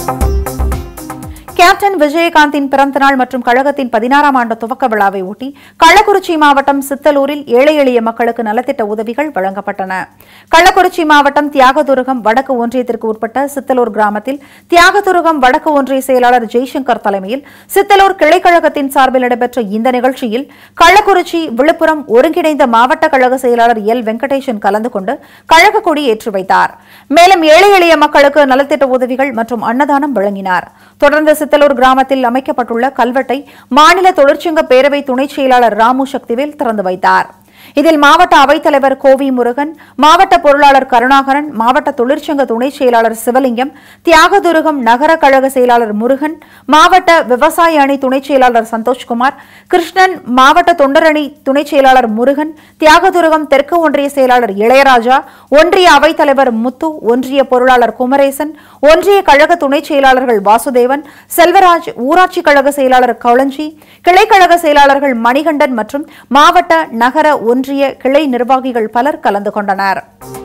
captain விஜயகாந்தின் பிறந்தநாள் மற்றும் கழகத்தின் பதினாறாம் ஆண்டு துவக்க விழாவை ஒட்டி கள்ளக்குறிச்சி மாவட்டம் சித்தலூரில் ஏழை எளிய மக்களுக்கு நலத்திட்ட உதவிகள் வழங்கப்பட்டன கள்ளக்குறிச்சி மாவட்டம் தியாகதுருகம் வடக்கு ஒன்றியத்திற்கு உட்பட்ட சித்தலூர் கிராமத்தில் தியாகதுருகம் வடக்கு ஒன்றிய செயலாளர் ஜெய்சங்கர் தலைமையில் சித்தலூர் கிளைக்கழகத்தின் சார்பில் நடைபெற்ற இந்த நிகழ்ச்சியில் கள்ளக்குறிச்சி விழுப்புரம் ஒருங்கிணைந்த மாவட்ட கழக செயலாளர் எல் வெங்கடேசன் கலந்து கொண்டு கழக கொடி ஏற்றி வைத்தார் மேலும் ஏழை எளிய மக்களுக்கு நலத்திட்ட உதவிகள் மற்றும் அன்னதானம் வழங்கினார் தொடர்ந்து சித்தலூர் கிராமத்தில் அமைக்கப்பட்டுள்ள கல்வெட்டை மாநில தொழிற்சங்க பேரவை துணைச் செயலாளர் ராமு சக்திவேல் திறந்து வைத்தார் இதில் மாவட்ட அவைத்தலைவர் கோவி முருகன் மாவட்ட பொருளாளர் கருணாகரன் மாவட்ட தொழிற்சங்க துணைச் செயலாளர் சிவலிங்கம் தியாகதுருகம் நகர கழக செயலாளர் முருகன் மாவட்ட விவசாய அணி துணைச் செயலாளர் சந்தோஷ்குமார் கிருஷ்ணன் மாவட்ட தொண்டரணி துணைச் செயலாளர் முருகன் தியாகதுருகம் தெற்கு ஒன்றிய செயலாளர் இளையராஜா ஒன்றிய அவைத்தலைவர் முத்து ஒன்றிய பொருளாளர் குமரேசன் ஒன்றிய கழக துணைச் செயலாளர்கள் வாசுதேவன் செல்வராஜ் ஊராட்சி கழக செயலாளர் கவுளஞ்சி கிளைக்கழக செயலாளர்கள் மணிகண்டன் மற்றும் மாவட்ட நகர ஒன்றிய கிளை நிர்வாகிகள் பலர் கலந்து கொண்டனர்